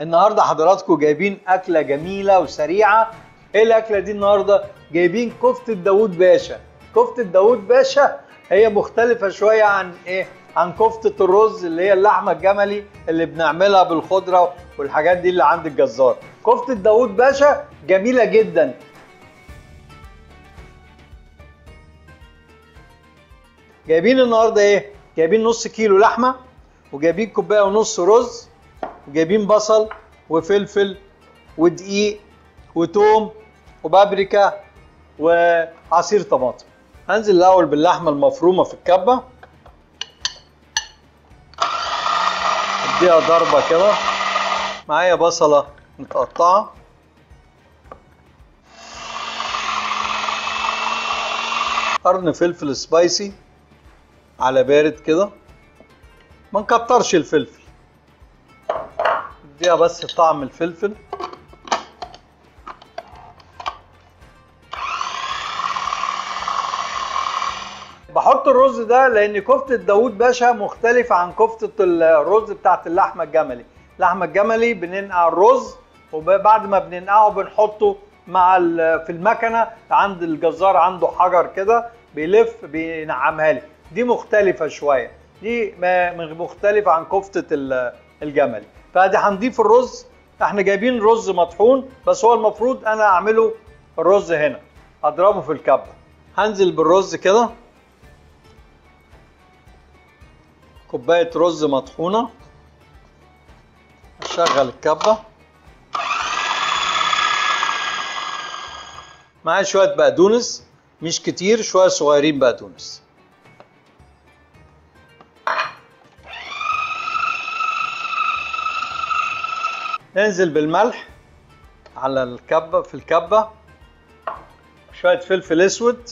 النهارده حضراتكم جايبين اكله جميله وسريعه ايه الاكله دي النهارده جايبين كفته داوود باشا كفته داوود باشا هي مختلفه شويه عن ايه عن كفته الرز اللي هي اللحمه الجملي اللي بنعملها بالخضره والحاجات دي اللي عند الجزار كفته داوود باشا جميله جدا جايبين النهارده ايه جايبين نص كيلو لحمه وجايبين كوبايه ونص رز وجايبين بصل وفلفل ودقيق وتوم وبابريكا وعصير طماطم هنزل الاول باللحمه المفرومه في الكبه اديها ضربه كده معايا بصله متقطعه قرن فلفل سبايسي على بارد كده ما نكترش الفلفل اديها بس طعم الفلفل بحط الرز ده لان كفته داوود باشا مختلفه عن كفته الرز بتاعت اللحمه الجملي اللحمه الجملي بننقع الرز وبعد ما بننقعه بنحطه مع في المكنه عند الجزار عنده حجر كده بيلف بينعمها لي دي مختلفه شويه دي مختلفه عن كفته الجملي فادي هنضيف الرز احنا جايبين رز مطحون بس هو المفروض انا اعمله الرز هنا اضربه في الكبه هنزل بالرز كده كوبايه رز مطحونه اشغل الكبه معايا شويه بقدونس مش كتير شويه صغيرين بقدونس ننزل بالملح على الكبه في الكبه شويه فلفل اسود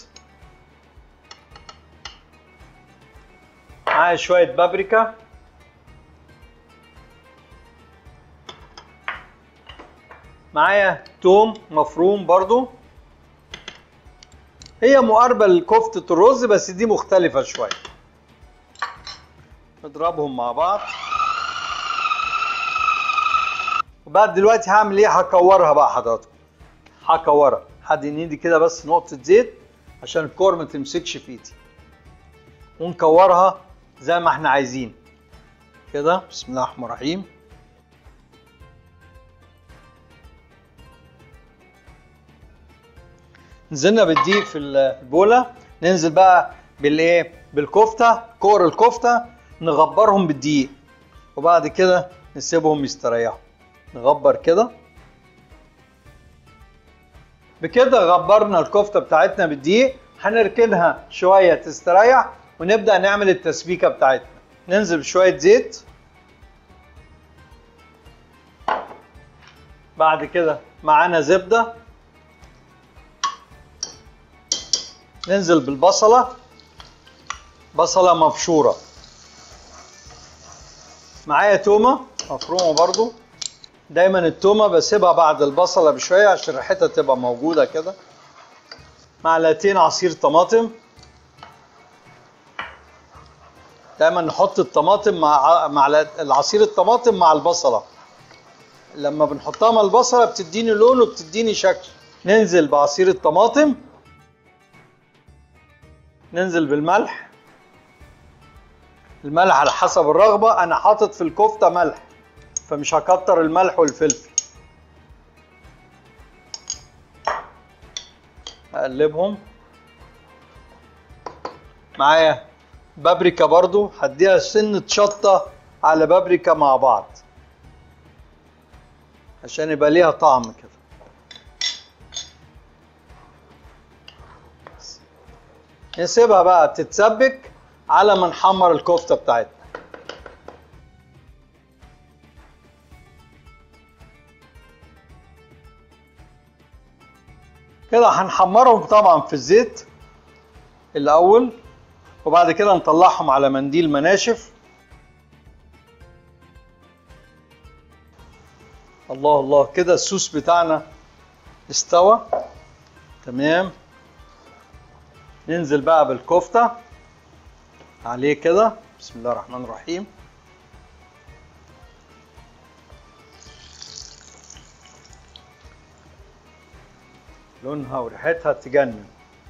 معايا شويه بابريكا معايا توم مفروم برضو هي مقاربه لكفته الرز بس دي مختلفه شويه نضربهم مع بعض وبعد دلوقتي هعمل ايه هكورها بقى حضراتكم هكورها هدي ايدي كده بس نقطه زيت عشان الكور ما تمسكش في ايدي ونكورها زي ما احنا عايزين كده بسم الله الرحمن الرحيم نزلنا بالدقيق في البوله ننزل بقى بالايه بالكفته كور الكفته نغبرهم بالدقيق وبعد كده نسيبهم يستريحوا نغبر كده بكده غبرنا الكفته بتاعتنا بالدقيق هنركنها شويه تستريح ونبدا نعمل التسبيكه بتاعتنا ننزل بشويه زيت بعد كده معانا زبده ننزل بالبصله بصله مبشوره معايا تومه مفرومه برضو دايما التومه بسيبها بعد البصله بشويه عشان ريحتها تبقى موجوده كده معلقتين عصير طماطم دايما نحط الطماطم مع معلقه العصير الطماطم مع البصله لما بنحطها مع البصله بتديني لون وبتديني شكل ننزل بعصير الطماطم ننزل بالملح الملح على حسب الرغبه انا حاطط في الكفته ملح فمش هكتر الملح والفلفل اقلبهم معايا بابريكا برضو هديها سنة شطة على بابريكا مع بعض عشان يبقى ليها طعم كده نسيبها بقى تتسبك على ما نحمر الكفتة بتاعتنا كده هنحمرهم طبعا في الزيت الاول وبعد كده نطلعهم على منديل مناشف الله الله كده السوس بتاعنا استوى تمام ننزل بقى بالكفتة عليه كده بسم الله الرحمن الرحيم لونها وريحتها تجنن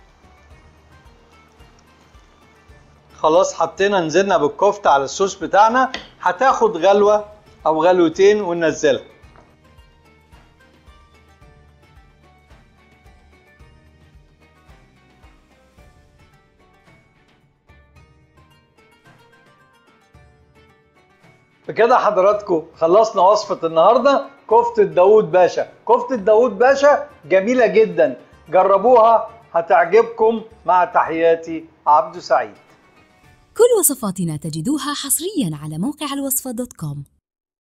خلاص حطينا نزلنا بالكفته على الصوص بتاعنا هتاخد غلوه او غلوتين وننزلها بكده حضراتكم خلصنا وصفة النهاردة كفتة داوود باشا كفتة داوود باشا جميلة جدا جربوها هتعجبكم مع تحياتي عبدو سعيد كل وصفاتنا تجدوها حصريا على موقع الوصفة دوت كوم